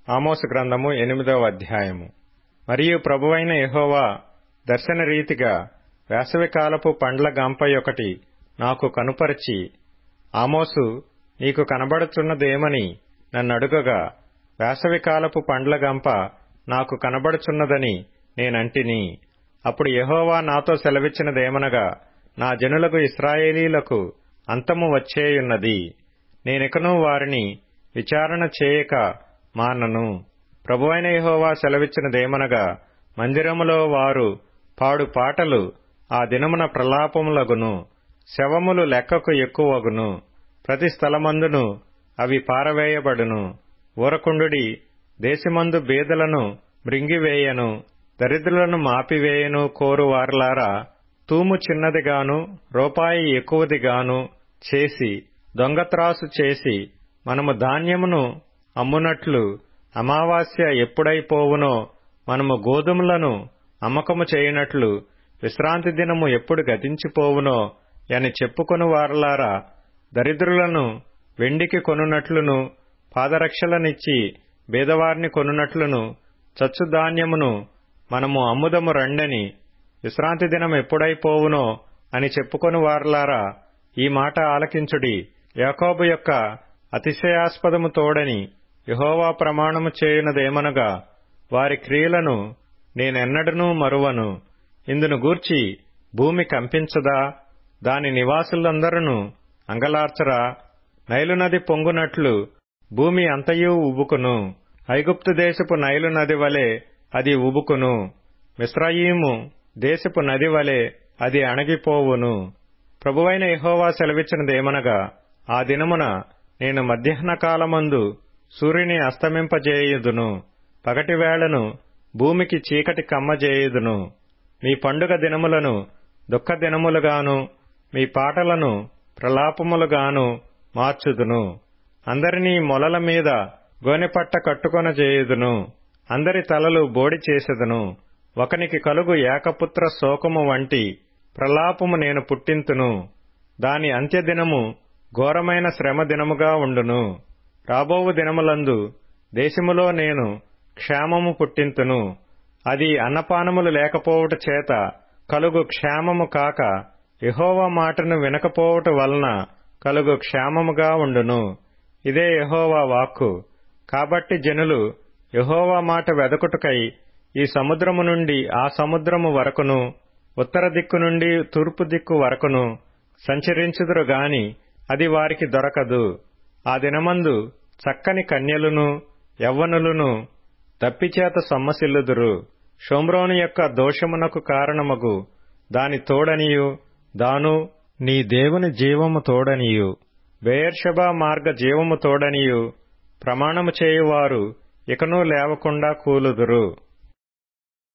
ఆమోసు గ్రంథము ఎనిమిదవ అధ్యాయము మరియు ప్రభువైన యెహోవా దర్శన రీతిగా వేసవికాలపు పండ్ల గంపయొకటి నాకు కనుపరచి ఆమోసు నీకు కనబడుచున్నదేమని నన్నడుగగా వేసవికాలపు పండ్ల గంప నాకు కనబడుచున్నదని నేనంటిని అప్పుడు యెహోవా నాతో సెలవిచ్చినదేమనగా నా జనులకు ఇస్రాయేలీలకు అంతము వచ్చేయున్నది నేనికను వారిని విచారణ చేయక మానను ప్రభువైన యెహోవా సెలవిచ్చినదేమనగా మందిరములో వారు పాడు పాటలు ఆ దినమున ప్రలాపములగును శవములు లెక్కకు ఎక్కువగును ప్రతి స్థలమందును అవి పారవేయబడును ఊరకుండుడి దేశమందు బీదలను మృంగివేయను దరిద్రులను మాపివేయను కోరు వారలారా తూము చిన్నదిగాను రూపాయి ఎక్కువదిగాను చేసి దొంగత్రాసు చేసి మనము ధాన్యమును అమ్మునట్లు అమావాస్య ఎప్పుడైపోవునో మనము గోధుమలను అమ్మకము చేయునట్లు విశ్రాంతి దినము ఎప్పుడు గతించిపోవునో అని చెప్పుకొను వారలారా దరిద్రులను వెండికి కొనునట్లును పాదరక్షలనిచ్చి బీదవారిని కొనునట్లును చచ్చు ధాన్యమును మనము అమ్ముదము రండని విశ్రాంతి దినం ఎప్పుడైపోవునో అని చెప్పుకొని వారలారా ఈ మాట ఆలకించుడి యాకోబు యొక్క అతిశయాస్పదము తోడని యహోవా ప్రమాణము చేయునదేమనగా వారి క్రియలను నేనెన్నడనూ మరువను ఇందును గూర్చి భూమి కంపించదా దాని నివాసులందరూ అంగలార్చరా నైలు నది పొంగునట్లు భూమి అంతయూ ఉబుకును ఐగుప్తు దేశపు నైలు నది వలె అది ఉబుకును మిశ్రయీము దేశపు నది వలె అది అణగిపోవును ప్రభువైన యహోవా సెలవిచ్చినదేమనగా ఆ దినమున నేను మధ్యాహ్న కాలమందు సూర్యుని అస్తమింపజేయుదును పగటివేళను భూమికి చీకటి కమ్మజేయుదును మీ పండుగ దినములను దుఃఖ దినములుగాను మీ పాటలను ప్రలాపములుగాను మార్చుదును అందరినీ మొలల మీద గోనెపట్ట కట్టుకొన చేయుదును అందరి తలలు బోడి చేసెదను ఒకనికి కలుగు ఏకపుత్ర శోకము వంటి ప్రలాపము నేను పుట్టింతును దాని అంత్యదినము ఘోరమైన శ్రమ దినముగా ఉండును రాబోవు దినములందు దేశములో నేను క్షేమము పుట్టింతును అది అన్నపానములు లేకపోవుట చేత కలుగు క్షేమము కాక యహోవా మాటను వినకపోవుట వలన కలుగు క్షేమముగా ఉండును ఇదే యహోవా వాక్కు కాబట్టి జనులు యహోవా మాట వెదకుటకై ఈ సముద్రము నుండి ఆ సముద్రము వరకును ఉత్తర దిక్కు నుండి తూర్పు దిక్కు వరకును సంచరించుదురు గాని అది వారికి దొరకదు ఆ దినమందు చక్కని కన్యలును యవ్వనులను తప్పిచేత సొమ్మసిల్లుదురు షోమ్రోను యొక్క దోషమునకు కారణమగు దాని తోడనియు దాను నీ దేవుని జీవము తోడనియు బెయర్షబా మార్గ జీవము తోడనియు ప్రమాణము చేయువారు ఇకనూ లేవకుండా కూలుదురు